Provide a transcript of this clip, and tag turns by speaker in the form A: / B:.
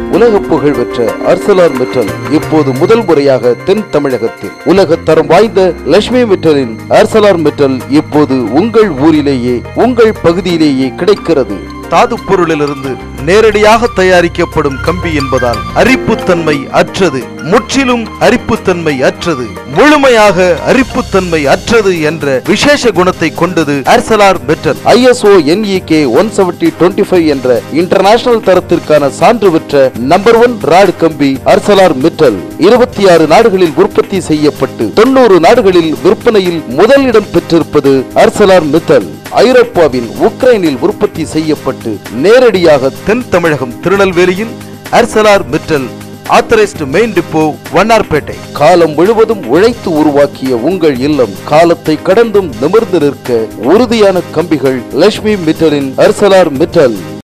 A: உலக புகழ் பெற்ற அர்சலார் மெட்டல் இப்போது முதல் முறையாக தென் தமிழகத்தில் உலக தரம் வாய்ந்த லட்சுமி மெட்டலின் அர்சலார் மெட்டல் இப்போது உங்கள் ஊரிலேயே உங்கள் பகுதியிலேயே கிடைக்கிறது தாது பொருளிலிருந்து நேரடியாக தயாரிக்கப்படும் கம்பி என்பதால் அரிப்புத்தன்மை அற்றது முற்றிலும் அரிப்புத்தன்மை அற்றது முழுமையாக அரிப்புத்தன்மை அற்றது என்ற விசேஷ குணத்தை கொண்டது அர்சலார் மெட்டல் ஐஎஸ்ஓ என்இகே ஒன் செவன்டி டுவெண்ட்டி ஃபைவ் என்ற இன்டர்நேஷனல் தரத்திற்கான சான்று பெற்ற நம்பர் ஒன் ராடு கம்பி அர்சலார் மெட்டல் இருபத்தி ஆறு நாடுகளில் உற்பத்தி செய்யப்பட்டு தொண்ணூறு நாடுகளில் விற்பனையில் முதலிடம் பெற்றிருப்பது அர்சலார் மெட்டல் ஐரோப்பாவில் உக்ரைனில் உற்பத்தி செய்யப்பட்டு நேரடியாக தென் தமிழகம் திருநெல்வேலியில் அர்சலார் metal authorised main depot Vannarpettai காலம் முழுவதும் உழைத்து உருவாக்கிய உங்கள் இல்லம் காலத்தை கடந்தும் நிமிர்ந்து நிற்க உறுதியான கம்பிகள் லட்சுமி மிட்டலின் அர்சலார் மிட்டல்